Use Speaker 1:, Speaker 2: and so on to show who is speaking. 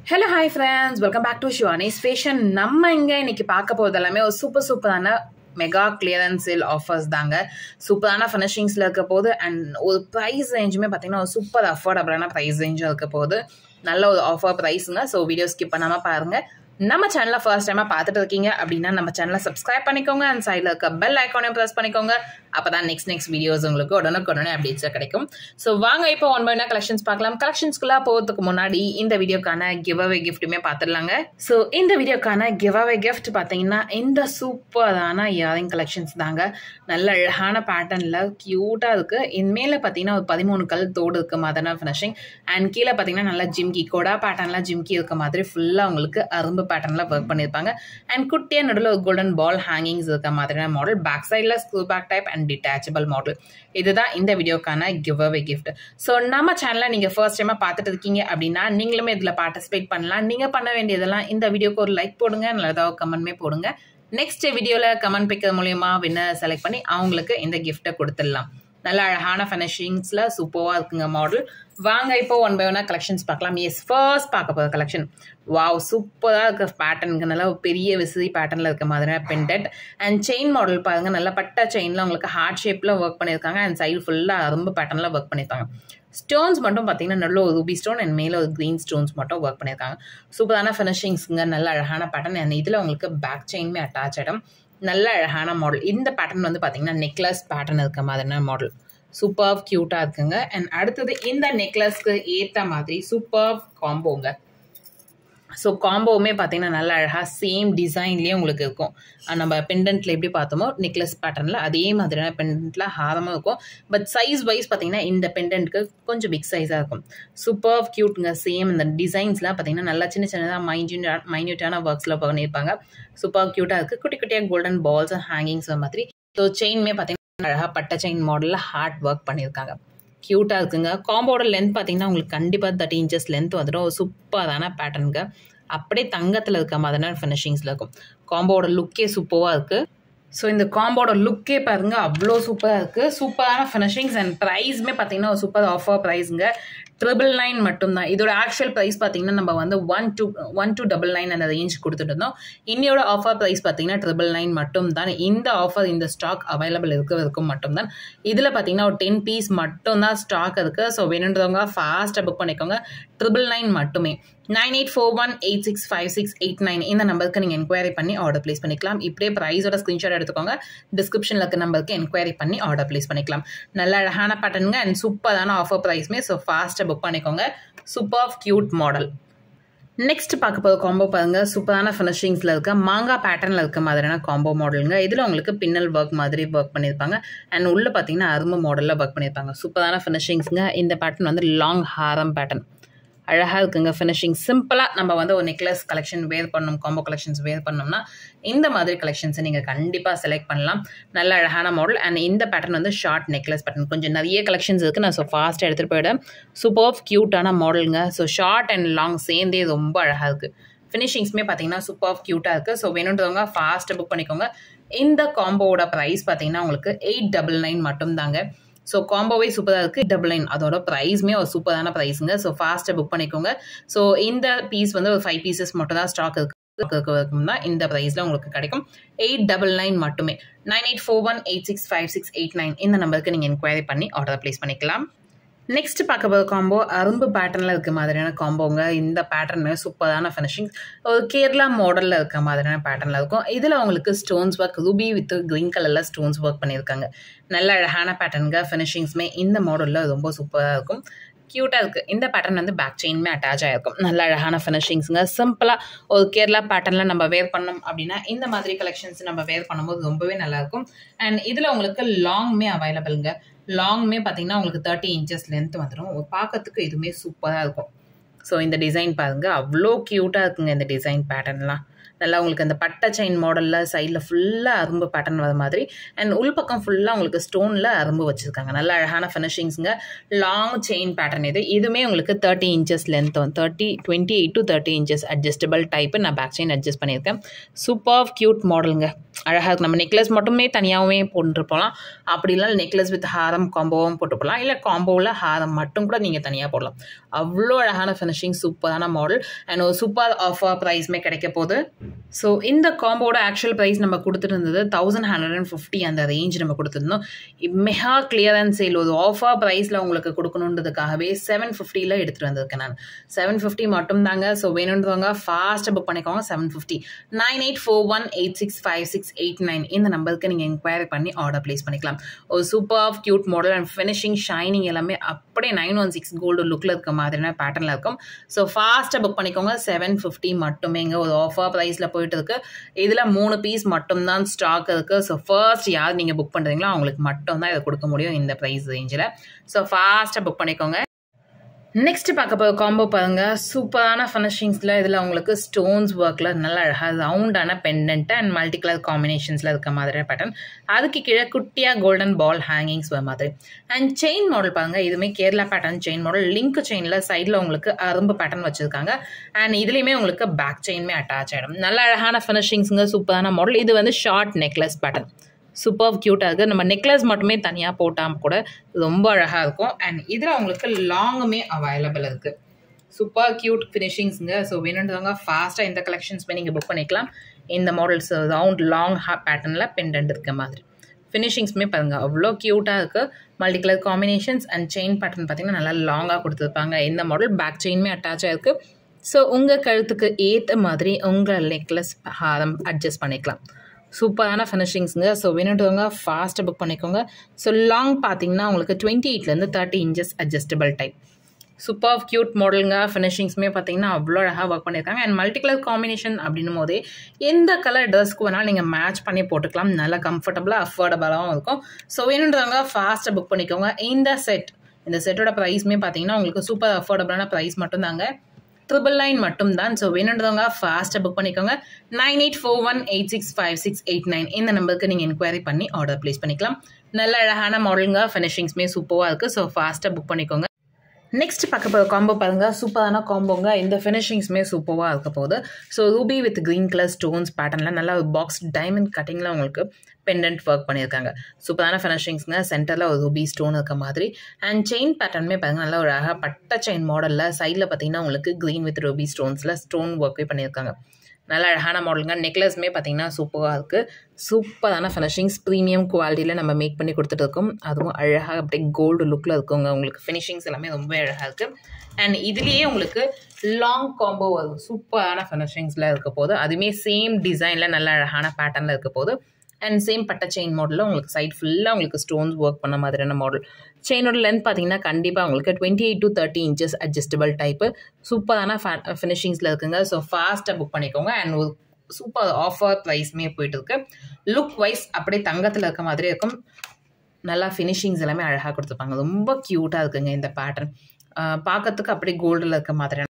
Speaker 1: hello hi friends welcome back to Shuvanis fashion நம்ம இங்கே இன்னைக்கு பார்க்க போகிறது எல்லாமே ஒரு சூப்பர் சூப்பரான மெகா கிளியரன்ஸ் சேல் ஆஃபர்ஸ் தாங்க சூப்பரான ஃபினிஷிங்ஸில் இருக்க போது அண்ட் ஒரு ப்ரைஸ் ரேஞ்சுமே பார்த்தீங்கன்னா ஒரு சூப்பர் அஃபோர்டபுளான ப்ரைஸ் ரேஞ்சும் இருக்க போது நல்ல ஒரு ஆஃபர் ப்ரைஸுங்க ஸோ வீடியோ ஸ்கிப் பண்ணாமல் பாருங்கள் நம்ம சேனலை ஃபர்ஸ்ட் டைமாக பார்த்துட்டு இருக்கீங்க அப்படின்னா நம்ம சேனலை சப்ஸ்கிரைப் பண்ணிக்கோங்க அண்ட் சைடில் இருக்க பெல் ஐக்கானையும் ப்ரெஸ் பண்ணிக்கோங்க அப்போ தான் நெக்ஸ்ட் நெக்ஸ்ட் வீடியோஸ் உங்களுக்கு உடனுக்குடனே அப்டேட்ஸாக கிடைக்கும் ஸோ வாங்க இப்போ ஒன் பை கலெக்ஷன்ஸ் பார்க்கலாம் கலெக்ஷன்ஸ்குள்ளே போகிறதுக்கு முன்னாடி இந்த வீடியோக்கான கிவ் அவே கிஃப்ட்டுமே பார்த்துடலாங்க ஸோ இந்த வீடியோக்கான கிவ் அவே கிஃப்ட் பார்த்தீங்கன்னா இந்த சூப்பரான இயரிங் கலெக்ஷன்ஸ் தாங்க நல்ல அழகான பேட்டர்னில் க்யூட்டாக இருக்குது இனிமேல் பார்த்தீங்கன்னா ஒரு பதிமூணு கல் தோடு இருக்க மாதிரியான ஃபினிஷிங் அண்ட் கீழே பார்த்தீங்கன்னா நல்லா ஜிம்கி கொடா பேட்டர்னில் ஜிம்கி இருக்க மாதிரி ஃபுல்லாக உங்களுக்கு அரும்பு பேட்டர்னில் ஒர்க் பண்ணியிருப்பாங்க அண்ட் குட்டியாக நடுவில் ஒரு கோல்டன் பால் ஹேங்கிங்ஸ் இருக்க மாதிரியான மாடல் பேக் சைடில் screw back type and detachable model இதுதான் இந்த வீடியோக்கான கிவ் அவே கிஃப்ட் ஸோ நம்ம சேனலில் நீங்கள் ஃபர்ஸ்ட் டைமாக பார்த்துட்டு இருக்கீங்க அப்படின்னா நீங்களுமே இதில் பார்ட்டிசிபேட் பண்ணலாம் நீங்கள் பண்ண வேண்டியதெல்லாம் இந்த வீடியோக்கு ஒரு லைக் போடுங்க நல்லதாக கமெண்ட்மே போடுங்க நெக்ஸ்ட் வீடியோவில் கமெண்ட் பிக்கிறது மூலியமா வின்னர் செலக்ட் பண்ணி அவங்களுக்கு இந்த கிஃப்ட்டை கொடுத்துடலாம் நல்ல அழகான ஃபினிஷிங்ஸில் சூப்பராக இருக்குங்க மாடல் வாங்க இப்போ ஒன் பை ஒன்னாக கலெக்ஷன்ஸ் பார்க்கலாம் எஸ் ஃபர்ஸ்ட் பார்க்க போகிற கலெக்ஷன் வாவ் சூப்பராக இருக்க பேட்டர்னுக்கு நல்லா ஒரு பெரிய விசிறி பேட்டர்னில் இருக்க மாதிரியான பெண்டட் அண்ட் செயின் மாடல் பாருங்கள் நல்ல பட்ட செயினில் உங்களுக்கு ஹார்ட் ஷேப்பில் ஒர்க் பண்ணியிருக்காங்க அண்ட் சைடு ஃபுல்லாக அரும்பு பேட்டர்னில் ஒர்க் பண்ணியிருக்காங்க ஸ்டோன்ஸ் மட்டும் பார்த்தீங்கன்னா நல்ல ஒரு ரூபி ஸ்டோன் அண்ட் மேலே ஒரு க்ரீன் ஸ்டோன்ஸ் மட்டும் ஒர்க் பண்ணியிருக்காங்க சூப்பரான ஃபினிஷிங்ஸுங்க நல்ல அழகான பேட்டர்ன் அண்ட் இதில் உங்களுக்கு பேக் செயின்மே அட்டாச் ஆகிடும் நல்ல அழகான மாடல் இந்த பேட்டர்ன் வந்து பார்த்தீங்கன்னா நெக்லஸ் பேட்டர்ன் இருக்க மாதிரியான மாடல் சூப்பர் க்யூட்டாக இருக்குங்க அண்ட் அடுத்தது இந்த நெக்லஸ்க்கு ஏற்ற மாதிரி சூப்பர் காம்போங்க ஸோ காம்போவுமே பார்த்தீங்கன்னா நல்லா அழகாக சேம் டிசைன்லேயே உங்களுக்கு இருக்கும் நம்ம பெண்டன்ட்டில் எப்படி பார்த்தோமோ நெக்லஸ் பேட்டர்னில் அதே மாதிரியான பெண்டன்ட்டில் ஹாரமாக இருக்கும் பட் சைஸ் வைஸ் பார்த்தீங்கன்னா இந்த பெண்டன்ட்க்கு கொஞ்சம் பிக் சைஸாக இருக்கும் சூப்பர் க்யூட்டுங்க சேம் இந்த டிசைன்ஸ்லாம் பார்த்தீங்கன்னா நல்லா சின்ன சின்னதாக மைன்யூ மைன்யூட்டான ஒர்க்ஸில் பண்ணியிருப்பாங்க சூப்பர் க்யூட்டாக இருக்குது குட்டி குட்டியாக கோல்டன் பால்ஸ் அண்ட் ஹேங்கிங்ஸ் மாதிரி ஸோ செயின்மே பார்த்தீங்கன்னா அழகாக பட்ட செயின் மாடலில் ஹார்ட் ஒர்க் பண்ணியிருக்காங்க க்யூட்டாக இருக்குங்க காம்போட லென்த் பார்த்தீங்கன்னா உங்களுக்கு கண்டிப்பாக தேர்ட்டி இன்ச்சஸ் லென்த் வந்துடும் சூப்பரான பேட்டர்னுங்க அப்படியே தங்கத்தில் இருக்க மாதிரியான ஃபினிஷிங்ஸில் இருக்கும் காம்போட லுக்கே சூப்பராக இருக்குது ஸோ இந்த காம்போட லுக்கே பாருங்க அவ்வளோ சூப்பராக இருக்குது சூப்பரான ஃபினிஷிங்ஸ் அண்ட் ப்ரைஸுமே பார்த்தீங்கன்னா ஒரு சூப்பர் ஆஃபர் ப்ரைஸுங்க ட்ரிபிள் நைன் மட்டும்தான் இதோட ஆக்சுவல் ப்ரைஸ் பார்த்தீங்கன்னா நம்ம வந்து one two one two double nine அந்த ரேஞ்ச் கொடுத்துட்டு இருந்தோம் இன்னையோட ஆஃபர் ப்ரைஸ் பார்த்தீங்கன்னா ட்ரிபிள் நைன் மட்டும் தான் இந்த ஆஃபர் இந்த ஸ்டாக் அவைலபிள் இருக்கிறதுக்கும் மட்டும்தான் இதில் பார்த்தீங்கன்னா ஒரு டென் பீஸ் மட்டும் தான் ஸ்டாக் இருக்குது ஸோ வேணுன்றவங்க ஃபாஸ்ட்டாக புக் பண்ணிக்கோங்க ட்ரிபிள் நைன் மட்டுமே nine eight four one eight six five six eight nine இந்த நம்பருக்கு நீங்கள் என்கொயரி பண்ணி ஆர்டர் ப்ளேஸ் பண்ணிக்கலாம் இப்படியே ப்ரைஸோட ஸ்க்ரீன்ஷாட் எடுத்துக்கோங்க டிஸ்கிரிப்ஷனில் இருக்க நம்பருக்கு என்கொயரி பண்ணி ஆர்டர் ப்ளேஸ் பண்ணிக்கலாம் நல்ல அழகான பேட்டர்னுங்க அண்ட் சூப்பரான ஆஃபர் ப்ரைஸ்மே ஸோ ஃபாஸ்ட்டாக புக் பண்ணிக்கோங்க சூப்பர் க்யூட் மாடல் நெக்ஸ்ட் பார்க்க போகிற காம்போ பாருங்க சூப்பரான ஃபினிஷிங்ஸில் இருக்க மாங்காய் பேட்டர்னில் இருக்க மாதிரியான காம்போ மாடலுங்க இதில் உங்களுக்கு பின்னல் ஒர்க் மாதிரி ஒர்க் பண்ணியிருப்பாங்க அண்ட் உள்ளே பார்த்தீங்கன்னா அரும்பு மாடலில் ஒர்க் பண்ணியிருப்பாங்க சூப்பரான ஃபினிஷிங்ஸுங்க இந்த பேட்டர்ன் வந்து லாங் ஹாரம் பேட்டர்ன் அழகாக இருக்குங்க ஃபினிஷிங் சிம்பிளாக நம்ம வந்து ஒரு நெக்லஸ் கலெக்ஷன் வேர் பண்ணணும் காம்போ கலெக்ஷன்ஸ் வேர் பண்ணோம்னா இந்த மாதிரி கலெக்ஷன்ஸை நீங்கள் கண்டிப்பாக செலக்ட் பண்ணலாம் நல்ல அழகான மாடல் அண்ட் இந்த பேட்டர்ன் வந்து ஷார்ட் நெக்லஸ் பேட்டர்ன் கொஞ்சம் நிறைய கலெக்ஷன்ஸ் இருக்குது நான் ஸோ ஃபாஸ்ட்டாக எடுத்துகிட்டு போயிடுவேன் சூப்பர் க்யூட்டான மாடலுங்க ஸோ ஷார்ட் அண்ட் லாங் சேர்ந்தே ரொம்ப அழகாக இருக்குது ஃபினிஷிங்ஸுமே பார்த்தீங்கன்னா சூப்பர் க்யூட்டாக இருக்குது ஸோ வேணுன்றவங்க ஃபாஸ்ட்டாக புக் பண்ணிக்கோங்க இந்த காம்போவோட ப்ரைஸ் பார்த்தீங்கன்னா உங்களுக்கு எயிட் டபுள் நைன் மட்டும் தாங்க ஸோ காம்போவே சூப்பராக இருக்குது டபுள் நைன் அதோட ப்ரைஸுமே ஒரு சூப்பரான ப்ரைஸுங்க ஸோ ஃபாஸ்ட்டாக புக் பண்ணிக்கோங்க ஸோ இந்த பீஸ் வந்து ஒரு ஃபைவ் பீசஸ் மட்டும் தான் ஸ்டாக் இருக்குது தான் இந்த ப்ரைஸில் உங்களுக்கு கிடைக்கும் எயிட் டபுள் நைன் மட்டுமே nine eight four one eight six five six eight nine இந்த நம்பருக்கு நீங்கள் என்கொயரி பண்ணி ஆர்டர் ப்ளேஸ் பண்ணிக்கலாம் நெக்ஸ்ட் பார்க்க போகிற காம்போ அரும்பு பேட்டர்னில் இருக்க மாதிரியான காம்போங்க இந்த பேட்டர்னு சூப்பரான ஃபினிஷிங் ஒரு கேரளா மாடலில் இருக்க மாதிரியான பேட்டர்னில் இருக்கும் இதில் உங்களுக்கு stones work ruby with green கலரில் ஸ்டோன்ஸ் ஒர்க் பண்ணியிருக்காங்க நல்ல அழகான பேட்டர்னுங்க ஃபினிஷிங்ஸுமே இந்த மாடலில் ரொம்ப சூப்பராக இருக்கும் க்யூட்டாக இருக்குது இந்த பேட்டர்ன் வந்து பேக் செயின்மே அட்டாச் ஆகிருக்கும் நல்ல அழகான ஃபினிஷிங்ஸுங்க சிம்பிளாக ஒரு கேரளா பேட்டர்னில் நம்ம வேர் பண்ணோம் அப்படின்னா இந்த மாதிரி கலெக்ஷன்ஸ் நம்ம வேர் பண்ணும்போது ரொம்பவே நல்லாயிருக்கும் அண்ட் இதில் உங்களுக்கு லாங்குமே அவைலபிளுங்க லாங்குமே பார்த்தீங்கன்னா உங்களுக்கு தேர்ட்டி இன்ச்சஸ் லென்த் வந்துடும் பார்க்கறதுக்கு இதுவுமே சூப்பராக இருக்கும் ஸோ இந்த டிசைன் பாருங்கள் அவ்வளோ க்யூட்டாக இருக்குங்க இந்த டிசைன் பேட்டர்ன்லாம் நல்லா உங்களுக்கு அந்த பட்டை செயின் மாடலில் சைடில் ஃபுல்லாக அரும்பு பேட்டர்ன் வர மாதிரி அண்ட் உள்பக்கம் ஃபுல்லாக உங்களுக்கு ஸ்டோனில் அரும்பு வச்சுருக்காங்க நல்ல அழகான ஃபினிஷிங்ஸுங்க லாங் செயின் பேட்டர்ன் இது இதுவுமே உங்களுக்கு தேர்ட்டி இன்ச்சஸ் லென்த் வந்து thirty twenty eight to thirty inches adjustable type நான் பேக் செயின் அட்ஜஸ்ட் பண்ணியிருக்கேன் சூப்பர் க்யூட் மாடலுங்க அழகாக இருக்கும் நம்ம நெக்லஸ் மட்டுமே தனியாகவே போட்டு போகலாம் அப்படி இல்லை நெக்லஸ் வித் ஹாரம் காம்போவும் போட்டு போகலாம் இல்லை காம்போவில் ஹாரம் மட்டும் கூட நீங்கள் தனியாக போடலாம் அவ்வளோ அழகான ஃபினிஷிங் சூப்பரான மாடல் அண்ட் ஒரு சூப்பர் ஆஃபர் ப்ரைஸ்மே கிடைக்க போகுது ஸோ இந்த காம்போட ஆக்சுவல் ப்ரைஸ் நம்ம கொடுத்துருந்தது தௌசண்ட் ஹண்ட்ரட் அண்ட் ஃபிஃப்டி அந்த ரேஞ்ச் நம்ம கொடுத்துருந்தோம் மெகா கிளியரன்ஸ் சேல் ஒரு ஆஃபர் ப்ரைஸில் உங்களுக்கு கொடுக்கணுன்றதுக்காகவே செவன் ஃபிஃப்டியில் எடுத்துகிட்டு வந்திருக்கேன் நான் செவன் ஃபிஃப்டி மட்டும் தாங்க ஸோ வேணுன்றவங்க ஃபாஸ்ட்டாக புக் பண்ணிக்கோங்க seven fifty nine eight four one eight six five six eight nine இந்த நம்பருக்கு நீங்கள் என்கொயரி பண்ணி ஆர்டர் ப்ளேஸ் பண்ணிக்கலாம் ஒரு super cute model and finishing shining எல்லாமே அப்படியே நைன் ஒன் சிக்ஸ் கோல்டு லுக்கில் இருக்க மாதிரியான பேட்டர்னில் இருக்கும் ஸோ ஃபாஸ்ட்டாக புக் பண்ணிக்கோங்க செவன் ஃபிஃப்டி மட்டுமேங்க ஒரு ஆஃபர் ப்ரைஸில் போயிட்டு இருக்கு இதில் மூணு பீஸ் மட்டும்தான் ஸ்டாக் இருக்குது ஸோ ஃபர்ஸ்ட் யார் நீங்கள் புக் பண்ணுறீங்களோ அவங்களுக்கு மட்டும்தான் இதை கொடுக்க முடியும் இந்த ப்ரைஸ் ரேஞ்சில் ஸோ ஃபாஸ்ட்டாக புக் பண்ணிக்கோங்க நெக்ஸ்ட் பார்க்க போகிற காம்போ பாருங்க சூப்பரான ஃபினிஷிங்ஸில் இதில் உங்களுக்கு ஸ்டோன்ஸ் ஒர்க்கில் நல்ல அழகாக ரவுண்டான பெண்டன்ட் அண்ட் மல்டி கலர் காம்பினேஷன்ஸில் இருக்க மாதிரியான பேட்டர்ன் அதுக்கு கீழே குட்டியாக கோல்டன் பால் ஹேங்கிங்ஸ் வர மாதிரி அண்ட் செயின் மாடல் பாருங்க இதுவுமே Kerala pattern chain model link செயினில் சைடில் உங்களுக்கு அரும்பு பேட்டர்ன் வச்சுருக்காங்க அண்ட் இதுலேயுமே உங்களுக்கு பேக் செயின்மே அட்டாச் ஆகிடும் நல்ல அழகான ஃபினிஷிங்ஸுங்க சூப்பரான மாடல் இது வந்து ஷார்ட் நெக்லஸ் பேட்டர்ன் சூப்பர் க்யூட்டாக இருக்குது நம்ம நெக்லஸ் மட்டுமே தனியாக போட்டால் கூட ரொம்ப அழகாக இருக்கும் அண்ட் இதில் உங்களுக்கு லாங்குமே அவைலபிள் இருக்குது சூப்பர் க்யூட் ஃபினிஷிங்ஸுங்க ஸோ வேணுன்றவங்க ஃபாஸ்ட்டாக இந்த கலெக்ஷன்ஸ்மே நீங்கள் புக் பண்ணிக்கலாம் இந்த மாடல்ஸ் ரவுண்ட் லாங் ஹா பேட்டர்னில் பெண்டன்ட் இருக்க மாதிரி ஃபினிஷிங்ஸுமே பாருங்கள் அவ்வளோ க்யூட்டாக இருக்குது multi colour combinations and chain pattern பார்த்திங்கன்னா நல்லா லாங்காக கொடுத்துருப்பாங்க இந்த மாடல் பேக் செயின்மே அட்டாச் ஆகிருக்கு ஸோ உங்கள் கழுத்துக்கு ஏற்ற மாதிரி உங்கள் நெக்லஸ் ஹாரம் அட்ஜஸ்ட் பண்ணிக்கலாம் சூப்பரான ஃபினிஷிங்ஸுங்க ஸோ வேணுன்றவங்க ஃபாஸ்ட்டாக புக் பண்ணிக்கோங்க ஸோ லாங் பார்த்தீங்கன்னா உங்களுக்கு டுவெண்ட்டி எயிட்லேருந்து thirty inches adjustable type super cute மாடலுங்க ஃபினிஷிங்ஸுமே பார்த்தீங்கன்னா அவ்வளோ அழகாக ஒர்க் பண்ணியிருக்காங்க அண்ட் மல்டி கலர் காம்பினேஷன் அப்படின்னும் போதே எந்த கலர் ட்ரெஸ்க்கு வேணாலும் நீங்கள் மேட்ச் பண்ணி போட்டுக்கலாம் நல்லா கம்ஃபர்டபுளாக அஃபோர்டபுளாகவும் இருக்கும் ஸோ வேணுன்றவங்க ஃபாஸ்ட்டாக புக் பண்ணிக்கோங்க இந்த செட் இந்த செட்டோட ப்ரைஸுமே பார்த்தீங்கன்னா உங்களுக்கு சூப்பர் அஃபோர்டபுளான ப்ரைஸ் மட்டும் தாங்க ட்ரிபிள் நைன் மட்டும் தான் ஸோ வேணுன்றவங்க ஃபாஸ்ட்டாக புக் பண்ணிக்கோங்க nine eight four one eight six five six eight nine இந்த நம்பருக்கு நீங்கள் என்கொயரி பண்ணி ஆர்டர் ப்ளேஸ் பண்ணிக்கலாம் நல்ல அழகான மாடலுங்க ஃபினிஷிங்ஸுமே சூப்பராக இருக்குது ஸோ ஃபாஸ்ட்டாக புக் பண்ணிக்கோங்க நெக்ஸ்ட் பார்க்க போகிற காம்போ பாருங்க சூப்பரான காம்போங்க இந்த ஃபினிஷிங்ஸுமே சூப்பராக இருக்க போகுது so ruby with green colour stones பேட்டர்னில் நல்லா ஒரு பாக்ஸ் டைமண்ட் கட்டிங்கில் உங்களுக்கு பெண்டன்ட் ஒர்க் பண்ணியிருக்காங்க சூப்பரான ஃபினிஷிங்ஸ்ங்க சென்டரில் ஒரு ரூபி ஸ்டோன் இருக்க மாதிரி அண்ட் செயின் பேட்டர்னுமே பாருங்க நல்லா ஒரு அழகாக பட்ட செயின் மாடலில் சைடில் பார்த்தீங்கன்னா உங்களுக்கு க்ரீன் வித் ரூபி ஸ்டோன்ஸில் ஸ்டோன் ஒர்க்கே பண்ணியிருக்காங்க நல்ல அழகான மாடலுங்க நெக்லஸ்மே பார்த்தீங்கன்னா சூப்பராக இருக்குது சூப்பரான ஃபினிஷிங்ஸ் ப்ரீமியம் குவாலிட்டியில் நம்ம மேக் பண்ணி கொடுத்துட்டு இருக்கோம் அதுவும் அழகாக அப்படியே கோல்டு லுக்கில் இருக்குங்க உங்களுக்கு ஃபினிஷிங்ஸ் எல்லாமே ரொம்ப அழகாக இருக்குது அண்ட் இதுலேயே உங்களுக்கு லாங் காம்போ வரும் சூப்பரான ஃபினிஷிங்ஸில் இருக்க போது அதுவுமே சேம் டிசைனில் நல்ல அழகான பேட்டர்னில் இருக்க போது அண்ட் சேம் பட்ட செயின் மாடலில் உங்களுக்கு சைட் ஃபுல்லாக உங்களுக்கு ஸ்டோன்ஸ் ஒர்க் பண்ண மாதிரியான மாடல் செயினோட லென்த் பார்த்தீங்கன்னா கண்டிப்பாக உங்களுக்கு twenty eight to thirty inches adjustable type சூப்பரான ஃபினிஷிங்ஸில் இருக்குங்க ஸோ ஃபாஸ்ட்டாக புக் பண்ணிக்கோங்க அண்ட் ஒரு சூப்பர் ஆஃபர் ப்ரைஸ்மே போயிட்டு இருக்கு லுக் வைஸ் அப்படியே தங்கத்தில் இருக்க மாதிரி இருக்கும் நல்லா ஃபினிஷிங்ஸ் எல்லாமே அழகாக கொடுத்துருப்பாங்க ரொம்ப க்யூட்டாக இருக்குங்க இந்த பேட்டர்ன் பார்க்கறதுக்கு அப்படியே கோல்டில் இருக்க மாதிரியான